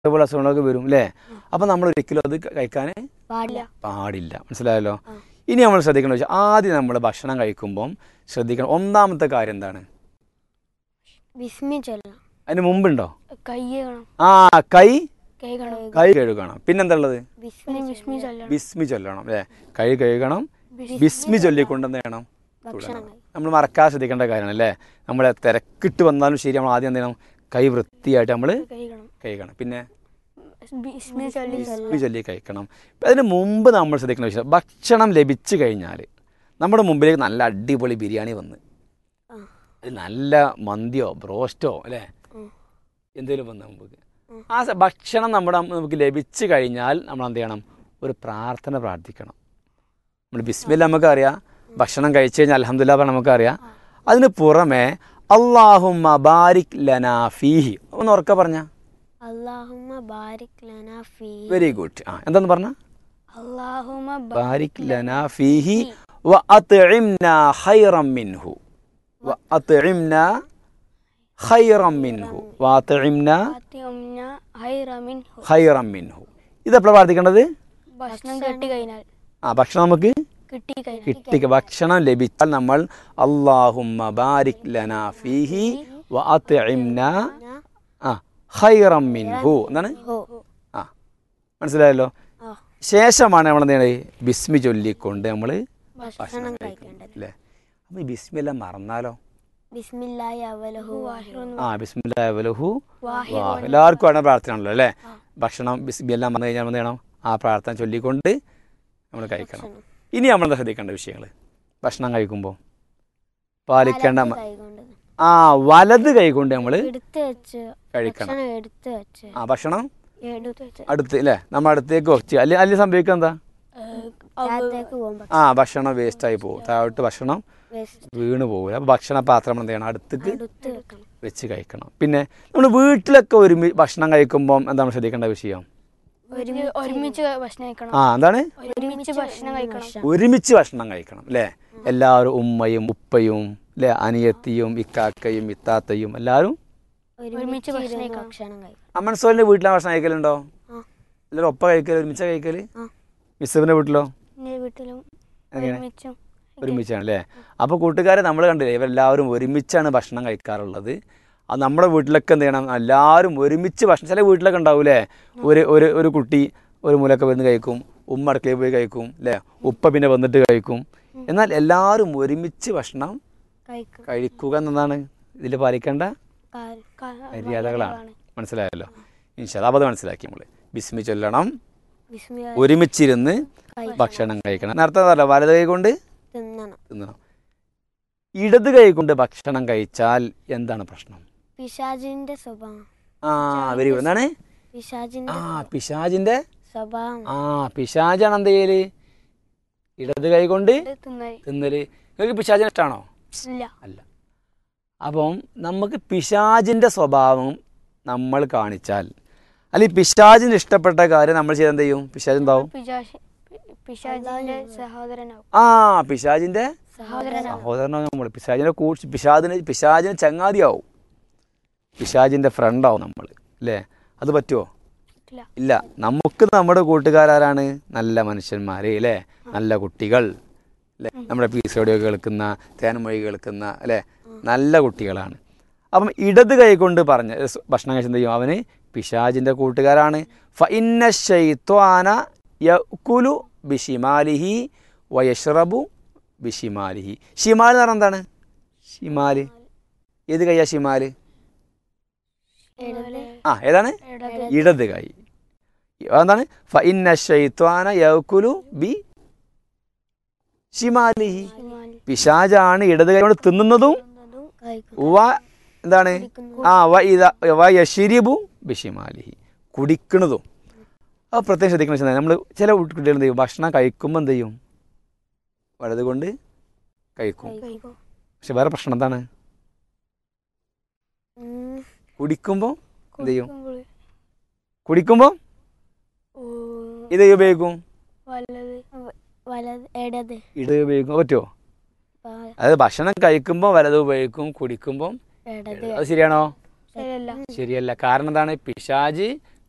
ഇതേപോലെ അസുഖങ്ങളൊക്കെ വരും അല്ലേ അപ്പം നമ്മൾ ഒരിക്കലും അത് കഴിക്കാൻ പാടില്ല പാടില്ല മനസ്സിലായല്ലോ ആ. ഇനി നമ്മൾ ശ്രദ്ധിക്കണം വെച്ചാൽ ആദ്യം നമ്മൾ ഭക്ഷണം കഴിക്കുമ്പം ശ്രദ്ധിക്കണം ഒന്നാമത്തെ കാര്യം എന്താണ് വിസ്മി ചൊല്ലണം അതിന് മുമ്പുണ്ടോ കൈ കഴുകണം ആ കൈ കൈ കഴുകണം കൈ കഴുകണം പിന്നെന്താ ഉള്ളത് വിസ്മി വിസ്മി ചൊല്ലണം ബിസ്മി ചൊല്ലണം അല്ലേ കൈ കഴുകണം ബിസ്മി ചൊല്ലിക്കൊണ്ട് എന്ത് ചെയ്യണം ഭക്ഷണം തുടങ്ങണം നമ്മൾ മറക്കാൻ ശ്രദ്ധിക്കേണ്ട കാര്യമാണ് അല്ലേ നമ്മൾ തിരക്കിട്ട് വന്നാലും ശരി നമ്മൾ ആദ്യം എന്ത് ചെയ്യണം കൈ വൃത്തിയായിട്ട് നമ്മൾ കഴുകണം കഴുകണം പിന്നെ വിസ്മി ചൊല്ലി ബിസ്മി ചൊല്ലി കഴിക്കണം ഇപ്പം അതിന് മുമ്പ് നമ്മൾ ശ്രദ്ധിക്കുന്ന വിഷയം ഭക്ഷണം ലഭിച്ചു കഴിഞ്ഞാൽ നമ്മുടെ മുമ്പിലേക്ക് നല്ല അടിപൊളി ബിരിയാണി വന്ന് ആ. അത് നല്ല മന്തിയോ ബ്രോസ്റ്റോ അല്ലേ ഉം. എന്തെങ്കിലും വന്ന് നമുക്ക് ഉം. ആ സ- ഭക്ഷണം നമ്മുടെ നമുക്ക് ലഭിച്ചു കഴിഞ്ഞാൽ നമ്മൾ എന്ത് ചെയ്യണം ഒരു പ്രാർത്ഥന പ്രാർത്ഥിക്കണം നമ്മൾ ബിസ്മില്ല നമുക്കറിയാം ഭക്ഷണം കഴിച്ചു കഴിഞ്ഞാൽ അലഹമുല്ല പറഞ്ഞാൽ നമുക്കറിയാം അതിന് പുറമെ അള്ളാഹുമ്മ ബാരിക് ലനാ ഫീഹി ഒന്ന് ഉറക്കെ പറഞ്ഞ അല്ലാഹുമ്മ ബാരിക് ലനാ ഫീ വെരി ഗുഡ് ആ എന്താന്ന് പറഞ്ഞ അള്ളാഹുമ ബാരിക് ലനാ ഫീഹി വ അത്ഇംനാ ഖൈറം മിൻഹു വ അത്ഇംനാ ഖൈറം മിൻഹു വ അത്ഇംനാ ഹൈറമിൻ ഖൈറം മിൻഹു ഇതെപ്പോഴാണ് പ്രാർത്ഥിക്കേണ്ടത് ഭക്ഷണം കെട്ടി കഴിഞ്ഞാൽ ആ ഭക്ഷണം നമുക്ക് കിട്ടി കഴിഞ്ഞാൽ കിട്ടി ഭക്ഷണം ലഭിച്ചാൽ നമ്മൾ അള്ളാഹുമ്മ ബാരിക് ലനാ ഫീഹി വ അത്ഇംനാ ആ ഖൈറം മിൻഹു എന്താണ് ഹോ ആ മനസ്സിലായല്ലോ ആ ശേഷമാണ് നമ്മൾ എന്ത് ചെയ്യണത് ബിസ്മി ചൊല്ലിക്കൊണ്ട് നമ്മൾ ഭക്ഷണം ഭക്ഷണം കഴിക്കുന്നത് കഴിക്കേണ്ടത് അല്ലേ അപ്പം ഈ ബിസ്മി എല്ലാം മറന്നാലോ ബിസ്മില്ലാഹി അവലഹു ആ ബിസ്മില്ലാ വലഹു വാഹി വാ എല്ലാവർക്കും വേണ്ട പ്രാർത്ഥന ആണല്ലോ അല്ലേ ഭക്ഷണം ബിസ്മി എല്ലാം വന്നു കഴിഞ്ഞാൽ എന്ത് ചെയ്യണം ആ പ്രാർത്ഥന ചൊല്ലിക്കൊണ്ട് നമ്മൾ കഴിക്കണം ഭക്ഷണം. ഇനി നമ്മൾ എന്താ ശ്രദ്ധിക്കേണ്ട വിഷയങ്ങൾ ഭക്ഷണം കഴിക്കുമ്പോൾ പാലിക്കേണ്ട മ- കൈകൊണ്ട് ആ വലത് കൈകൊണ്ട് നമ്മൾ എടുത്ത് വെച്ച് കഴിക്കണം ഭക്ഷണം എടുത്ത് വെച്ച് ആ ഭക്ഷണം എടുത്ത് വെച്ച് അടുത്ത് അല്ലേ നമ്മൾ അടുത്തേക്ക് വെച്ച് അല്ലെ അല്ലെങ്കിൽ സംഭവിക്കുക എന്താ താഴത്തേക്ക് പോകുമ്പോൾ ആ ഭക്ഷണം വേസ്റ്റായി പോകും താഴോട്ട് ഭക്ഷണം വേസ്റ്റ് വീണ് പോകും അപ്പോൾ ഭക്ഷണ പാത്രം എന്ത് ചെയ്യണം അടുത്തേക്ക് എടുത്ത് വെക്കണം വെച്ച് കഴിക്കണം പിന്നെ നമ്മൾ വീട്ടിലൊക്കെ ഒരുമി ഭക്ഷണം കഴിക്കുമ്പം എന്താണ് ശ്രദ്ധിക്കേണ്ട വിഷയം ഒരുമി- ഒരുമിച്ച് ഭക്ഷണം കഴിക്കണം ആ എന്താണ് ഒരുമിച്ച് ഭക്ഷണം കഴിക്കണം ഒരുമിച്ച് ഭക്ഷണം കഴിക്കണം അല്ലേ എല്ലാവരും ഉമ്മയും ഉപ്പയും അല്ലേ അനിയത്തിയും ഇക്കാക്കയും ഇത്താത്തയും എല്ലാവരും ഒരുമിച്ച് ഭക്ഷണം ഇരുന്ന് കഴിക്കണം. ഭക്ഷണം കഴിക്കണം അമ്മൻസോലിന്റെ വീട്ടിലെ ഭക്ഷണം കഴിക്കലുണ്ടോ ആ. എല്ലാവരും ഒപ്പ കഴിക്കല് ഒരുമിച്ച കഴിക്കല് ആ. മിസ്സബിന്റെ വീട്ടിലോ എൻ്റെ വീട്ടിലും എങ്ങനെ ഒരുമിച്ചും ഒരുമിച്ചാണ് അല്ലേ അപ്പോൾ കൂട്ടുകാരെ നമ്മൾ കണ്ടില്ലേ ഇവരെല്ലാവരും ഒരുമിച്ചാണ് ഭക്ഷണം കഴിക്കാറുള്ളത് അത് നമ്മുടെ വീട്ടിലൊക്കെ എന്ത് ചെയ്യണം എല്ലാവരും ഒരുമിച്ച് ഭക്ഷണം ചില വീട്ടിലൊക്കെ ഉണ്ടാവൂലേ ഒരു ഒരു ഒരു കുട്ടി ഒരു മൂലൊക്കെ വന്ന് കഴിക്കും ഉമ്മ അടുക്കളയിൽ പോയി കഴിക്കും അല്ലേ ഉപ്പ പിന്നെ വന്നിട്ട് കഴിക്കും എന്നാൽ എല്ലാവരും ഒരുമിച്ച് ഭക്ഷണം കഴിക്കും കഴിക്കുക എന്നതാണ് ഇതിൽ പാലിക്കേണ്ട കാ- ക- മര്യാദകളാണ് മനസ്സിലായല്ലോ ഇൻഷാ അപ്പോൾ അത് മനസ്സിലാക്കി നമ്മൾ ബിസ്മി ചൊല്ലണം ബിസ്മി ഒരുമിച്ചിരുന്ന് കഴിക്കണം. ഭക്ഷണം കഴിക്കണം നേരത്തെ പറഞ്ഞ വലത് കൈ കൊണ്ട് തിന്നണം തിന്നണം ഇടത് കൈ കൊണ്ട് ഭക്ഷണം കഴിച്ചാൽ എന്താണ് പ്രശ്നം പിശാജിന്റെ സ്വഭാവം ആ വെരി ഗുഡ് എന്താണ് പിശാജിന്റെ ആ പിശാജിന്റെ സ്വഭാവം ആ പിശാജാണ് എന്ത് ചെയ്യല് ഇടത് കൈ കൊണ്ട് ഇത് തിന്നായി തിന്നല് നിങ്ങൾക്ക് പിശാചിനെ ഇഷ്ടമാണോ ഇല്ല അല്ല അപ്പം നമുക്ക് പിശാജിന്റെ സ്വഭാവം നമ്മൾ കാണിച്ചാൽ അല്ലെങ്കിൽ പിശാജിന് ഇഷ്ടപ്പെട്ട കാര്യം നമ്മൾ ചെയ്ത് എന്ത് ചെയ്യും പിശാജ് എന്താവും പിശാചി പിശാചിന്റെ സഹോദരനാവും ആ പിശാജിന്റെ സഹോദരനാവും സഹോദരനാവും നമ്മൾ പിശാജിന്റെ കൂടി പിശാദിന് പിശാജിന് ചങ്ങാതിയാവും പിശാജിന്റെ ഫ്രണ്ടാവും നമ്മൾ അല്ലേ അത് പറ്റുമോ ഇല്ല. ഇല്ല നമുക്ക് നമ്മുടെ കൂട്ടുകാരാരാണ് നല്ല മനുഷ്യന്മാര് അല്ലേ നല്ല കുട്ടികൾ അല്ലേ നമ്മുടെ പീസ് റേഡിയോ കേൾക്കുന്ന തേൻമൊഴി കേൾക്കുന്ന അല്ലേ നല്ല കുട്ടികളാണ് അപ്പം ഇടത് കൈ കൊണ്ട് പറഞ്ഞ സ് ഭക്ഷണം കഴിച്ചെന്ത് ചെയ്യും അവന് പിശാജിന്റെ കൂട്ടുകാരാണ് ഫ ഇന്ന ഷൈത്വാന യക്കുലു ബിഷിമാലിഹി വയഷ്റബു ബിഷിമാലിഹി ഷിമാൽ എന്ന് പറഞ്ഞാൽ എന്താണ് ഷിമാല് ഏത് കൈയാ ഷിമാല് ഇടത് ആ ഏതാണ് ഇടത് ഇടത് കൈ അതെന്താണ് ഫ ഇന്ന ഷൈത്വാന യക്കുലു ബി ഷിമാലിഹി ഹിമാലി. പിശാജാണ് ഇടത് കൈ കൊണ്ട് തിന്നുന്നതും കഴിക്കും വ എന്താണ് ആ വ ഇത വ യഷിരിബു ബിഷിമാലിഹി കുടിക്കുന്നതും അത് പ്രത്യേകം ശ്രദ്ധിക്കണം വെച്ചാൽ നമ്മൾ ചില കുട്ടികൾ എന്ത് ചെയ്യും ഭക്ഷണം കഴിക്കുമ്പോൾ എന്ത് ചെയ്യും വലത് കൊണ്ട് കഴിക്കും കഴിക്കും. പക്ഷെ വേറെ പ്രശ്നം എന്താണ് ഉം. കുടിക്കുമ്പോൾ എന്ത് ചെയ്യും കുടിക്കുമ്പോൾ, കുടിക്കുമ്പോൾ ഓ, ഇത് ഉപയോഗിക്കും വല്ലത് വലത് ഇടത് ഇടത് ഉപയോഗിക്കും പറ്റുമോ പ- അതായത് ഭക്ഷണം കഴിക്കുമ്പോൾ വലത് ഉപയോഗിക്കും കുടിക്കുമ്പോൾ ഇടത് അത് ശരിയാണോ ശരിയല്ല ശരിയല്ല കാരണം എന്താണ് പിശാജ്